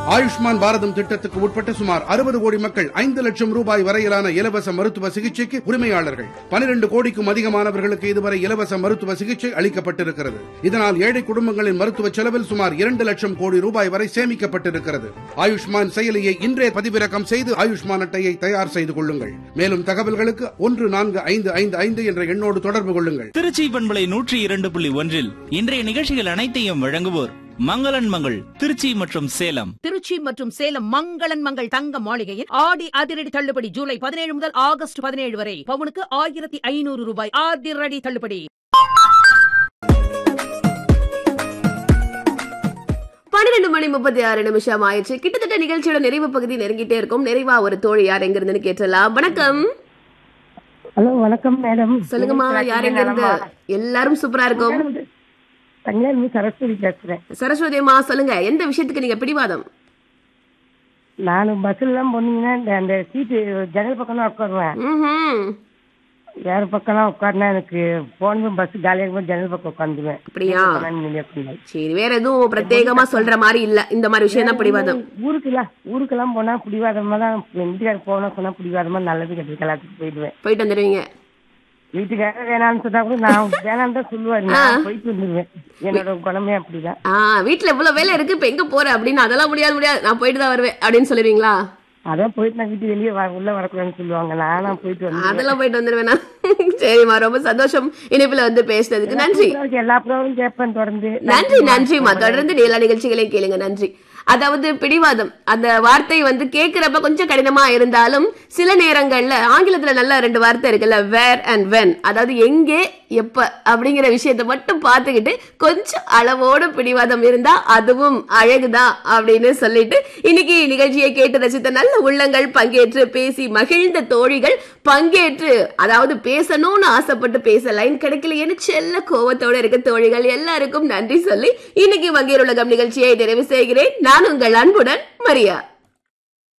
ஆயுஷ்மான் பாரதம் திட்டத்துக்கு உட்பட்ட சுமார் அறுபது கோடி மக்கள் ஐந்து லட்சம் ரூபாய் வரையிலான இலவச மருத்துவ சிகிச்சைக்கு உரிமையாளர்கள் பனிரெண்டு கோடிக்கும் அதிகமானவர்களுக்கு இதுவரை இலவச மருத்துவ சிகிச்சை அளிக்கப்பட்டிருக்கிறது இதனால் ஏழை குடும்பங்களின் மருத்துவ செலவில் சுமார் இரண்டு லட்சம் கோடி ரூபாய் வரை சேமிக்கப்பட்டிருக்கிறது ஆயுஷ்மான் செயலியை இன்றே பதிவிறக்கம் செய்து ஆயுஷ்மான் அட்டையை தயார் செய்து கொள்ளுங்கள் மேலும் தகவல்களுக்கு ஒன்று நான்கு ஐந்து ஐந்து ஐந்து என்ற எண்ணோடு தொடர்பு கொள்ளுங்கள் திருச்சி பண்பலை நூற்றி இரண்டு புள்ளி ஒன்றில் இன்றைய நிகழ்ச்சிகள் அனைத்தையும் வழங்குவோர் மங்களன் மங்கள் திருச்சி மற்றும் சேலம் திருச்சி மற்றும் சேலம் மங்களன் மங்கள் தங்க மாளிகையில் ஆடி அதிரடி தள்ளுபடி ஜூலை பதினேழு முதல் ஆகஸ்ட் பதினேழு வரை பவுனுக்கு ஆயிரத்தி ஐநூறு ரூபாய் அதிரடி தள்ளுபடி பன்னிரெண்டு மணி முப்பத்தி ஆறு நிமிஷம் ஆயிடுச்சு கிட்டத்தட்ட நிகழ்ச்சியோட நிறைவு பகுதி நெருங்கிட்டே இருக்கும் நிறைவா ஒரு தோழி யார் எங்க இருந்துன்னு கேட்டலாம் வணக்கம் ஹலோ வணக்கம் மேடம் சொல்லுங்கம்மா யார் எங்க இருந்து எல்லாரும் சூப்பரா இருக்கும் தங்கமி சரஸ்வதி பேசுறேன் சரஸ்வதி அம்மா சொல்லுங்க எந்த விஷயத்துக்கு நீங்க பிடிவாதம் நான் பஸ்ல எல்லாம் போனீங்கன்னா இந்த அந்த சீட்டு ஜன்னல் பக்கம் தான் உட்காருவேன் ம்ஹும். வேற பக்கம்லாம் உட்காருனா எனக்கு போன பஸ் காலியாக இருக்கும்போது ஜன்னல் பக்கம் உட்காந்துருவேன் அப்படியா? உட்காந்து சரி வேற எதுவும் பிரத்யேகமா சொல்ற மாதிரி இல்ல இந்த மாதிரி விஷயம் தான் பிடிவாதம் ஊருக்குலாம் ஊருக்கெல்லாம் போனா பிடிவாதமா தான் என் வீட்டுக்காரர் போனா சொன்னா பிடிவாதமா நல்லது கெட்டது எல்லாத்துக்கும் போயிடுவேன் போயிட்டு வந்துடுவீங்க வீட்டுக்காரர் வேணாம்னு சொன்னா கூட நான் வேணாம்னு தான் சொல்லுவாரு நான் போயிட்டு வந்துடுவேன் என்னோட குணமே அப்படிதான் ஆ வீட்டுல இவ்வளவு வேலை இருக்கு இப்ப எங்க போற அப்படின்னு அதெல்லாம் முடியாது முடியாது நான் போயிட்டு தான் வருவேன் அப்படின்னு சொல்லிடுவீங்களா அதான் போயிட்டு நான் வீட்டு வெளியே வ- உள்ள வரக்கூடாதுன்னு சொல்லுவாங்க நானா போயிட்டு வந்து அதெல்லாம் போயிட்டு வந்துருவேனா சரிம்மா ரொம்ப சந்தோஷம் இணைப்புல வந்து பேசுனதுக்கு நன்றி எல்லா ப்ரோவும் கேட்பேன் தொடர்ந்து நன்றி நன்றிம்மா தொடர்ந்து எல்லா நிகழ்ச்சிகளையும் கேளுங்க நன்றி அதாவது பிடிவாதம் அந்த வார்த்தை வந்து கேட்கிறப்ப கொஞ்சம் கடினமா இருந்தாலும் சில நேரங்கள்ல ஆங்கிலத்துல நல்ல ரெண்டு வார்த்தை இருக்குல்ல வேர் அண்ட் வென் அதாவது எங்கே எப்ப அப்படிங்கிற விஷயத்த மட்டும் பார்த்துக்கிட்டு கொஞ்சம் அளவோட பிடிவாதம் இருந்தா அதுவும் அழகுதான் அப்படின்னு சொல்லிட்டு இன்னைக்கு நிகழ்ச்சியை கேட்டு ரசித்த நல்ல உள்ளங்கள் பங்கேற்று பேசி மகிழ்ந்த தோழிகள் பங்கேற்று அதாவது பேசணும்னு ஆசைப்பட்டு பேச லைன் கிடைக்கலையேன்னு செல்ல கோவத்தோட இருக்க தோழிகள் எல்லாருக்கும் நன்றி சொல்லி இன்னைக்கு வங்கியர் உலகம் நிகழ்ச்சியை நிறைவு செய்கிறேன் நான் உங்கள் அன்புடன் மரியா